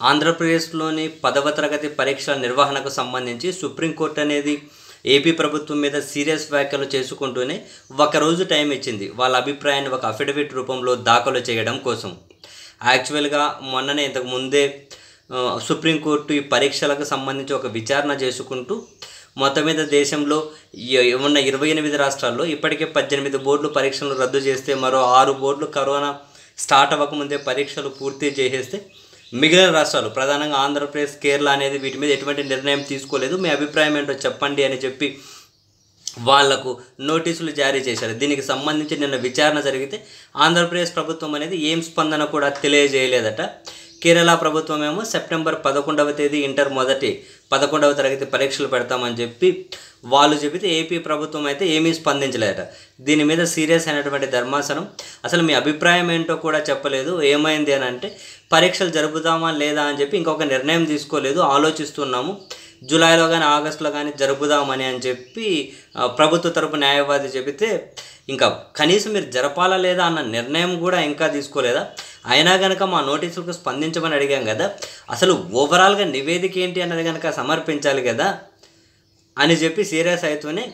ఆంధ్రప్రదేశ్లోని పదవ తరగతి పరీక్షల నిర్వహణకు సంబంధించి సుప్రీంకోర్టు అనేది ఏపీ ప్రభుత్వం మీద సీరియస్ వ్యాఖ్యలు చేసుకుంటూనే ఒక రోజు టైం ఇచ్చింది వాళ్ళ అభిప్రాయాన్ని ఒక అఫిడవిట్ రూపంలో దాఖలు చేయడం కోసం యాక్చువల్గా మొన్ననే ఇంతకు ముందే ఆ, సుప్రీంకోర్టు ఈ పరీక్షలకు సంబంధించి ఒక విచారణ చేసుకుంటూ మొత్తం మీద దేశంలో ఎ- ఉన్న ఇరవై ఎనిమిది రాష్ట్రాల్లో ఇప్పటికే పద్దెనిమిది బోర్డులు పరీక్షలు రద్దు చేస్తే మరో ఆరు బోర్డులు కరోనా స్టార్ట్ అవ్వకముందే పరీక్షలు పూర్తి చేసేస్తే మిగిలిన రాష్ట్రాలు ప్రధానంగా ఆంధ్రప్రదేశ్ కేరళ అనేది వీటి మీద ఎటువంటి నిర్ణయం తీసుకోలేదు మీ అభిప్రాయం ఏంటో చెప్పండి అని చెప్పి వాళ్లకు నోటీసులు జారీ చేశారు దీనికి సంబంధించి నిన్న విచారణ జరిగితే ఆంధ్రప్రదేశ్ ప్రభుత్వం అనేది ఏం స్పందన కూడా తెలియజేయలేదట కేరళ ప్రభుత్వం ఏమో సెప్టెంబర్ పదకొండవ తేదీ ఇంటర్ మొదటి పదకొండవ తరగతి పరీక్షలు పెడతామని చెప్పి వాళ్ళు చెబితే ఏపీ ప్రభుత్వం అయితే ఏమీ స్పందించలేదట దీని మీద సీరియస్ అయినటువంటి ధర్మాసనం అసలు మీ అభిప్రాయం ఏంటో కూడా చెప్పలేదు ఏమైంది అని అంటే పరీక్షలు జరుపుదామా లేదా అని చెప్పి ఇంకొక నిర్ణయం తీసుకోలేదు ఆలోచిస్తున్నాము జూలైలో కానీ ఆగస్టులో కానీ జరుపుదామని అని చెప్పి ఆ, ప్రభుత్వ తరపు న్యాయవాది చెబితే ఇంకా కనీసం మీరు జరపాలా లేదా అన్న నిర్ణయం కూడా ఇంకా తీసుకోలేదా అయినా కనుక మా నోటీసులకు స్పందించమని అడిగాం కదా అసలు ఓవరాల్గా నివేదిక ఏంటి అన్నది కనుక సమర్పించాలి కదా అని చెప్పి సీరియస్ అవుతూనే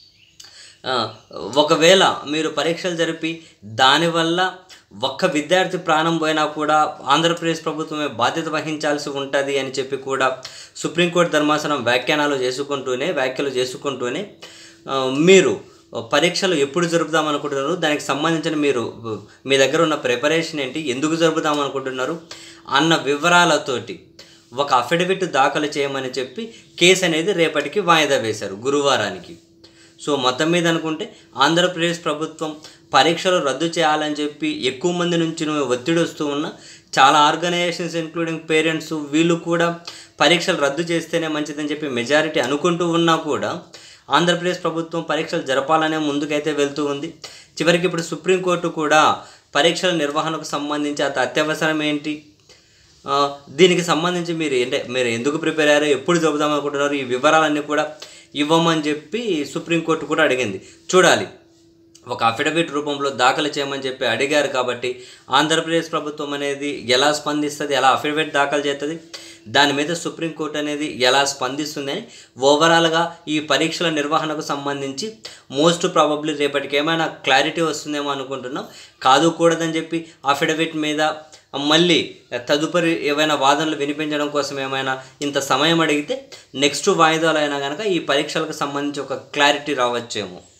ఆ, ఒకవేళ మీరు పరీక్షలు జరిపి దానివల్ల ఒక్క విద్యార్థి ప్రాణం పోయినా కూడా ఆంధ్రప్రదేశ్ ప్రభుత్వమే బాధ్యత వహించాల్సి ఉంటుంది అని చెప్పి కూడా సుప్రీంకోర్టు ధర్మాసనం వ్యాఖ్యానాలు చేసుకుంటూనే వ్యాఖ్యలు చేసుకుంటూనే ఆ, మీరు పరీక్షలు ఎప్పుడు జరుపుదాం అనుకుంటున్నారు దానికి సంబంధించిన మీరు మీ దగ్గర ఉన్న ప్రిపరేషన్ ఏంటి ఎందుకు జరుపుదాం అనుకుంటున్నారు అన్న వివరాలతోటి ఒక అఫిడవిట్ దాఖలు చేయమని చెప్పి కేసు అనేది రేపటికి వాయిదా వేశారు గురువారానికి సో మొత్తం మీద అనుకుంటే ఆంధ్రప్రదేశ్ ప్రభుత్వం పరీక్షలు రద్దు చేయాలని చెప్పి ఎక్కువ మంది నుంచి ఒత్తిడి వస్తూ ఉన్న చాలా ఆర్గనైజేషన్స్ ఇంక్లూడింగ్ పేరెంట్స్ వీళ్ళు కూడా పరీక్షలు రద్దు చేస్తేనే మంచిదని చెప్పి మెజారిటీ అనుకుంటూ ఉన్నా కూడా ఆంధ్రప్రదేశ్ ప్రభుత్వం పరీక్షలు జరపాలనే ముందుకైతే వెళ్తూ ఉంది చివరికి ఇప్పుడు సుప్రీంకోర్టు కూడా పరీక్షల నిర్వహణకు సంబంధించి అంత అత్యవసరం ఏంటి ఆ, దీనికి సంబంధించి మీరు అంటే మీరు ఎందుకు ప్రిపేర్ అయ్యారో ఎప్పుడు చెబుదాం అనుకుంటున్నారు ఈ వివరాలన్నీ కూడా ఇవ్వమని చెప్పి సుప్రీంకోర్టు కూడా అడిగింది చూడాలి ఒక అఫిడవిట్ రూపంలో దాఖలు చేయమని చెప్పి అడిగారు కాబట్టి ఆంధ్రప్రదేశ్ ప్రభుత్వం అనేది ఎలా స్పందిస్తుంది ఎలా అఫిడవిట్ దాఖలు చేస్తుంది దాని మీద సుప్రీంకోర్టు అనేది ఎలా స్పందిస్తుంది అని ఓవరాల్గా ఈ పరీక్షల నిర్వహణకు సంబంధించి మోస్ట్ ప్రాబబ్లీ రేపటికి ఏమైనా క్లారిటీ వస్తుందేమో అనుకుంటున్నాం కాదు కూడదని చెప్పి అఫిడవిట్ మీద మళ్ళీ తదుపరి ఏవైనా వాదనలు వినిపించడం కోసం ఏమైనా ఇంత సమయం అడిగితే నెక్స్ట్ వాయిదాలు అయినా కనుక ఈ పరీక్షలకు సంబంధించి ఒక క్లారిటీ రావచ్చేమో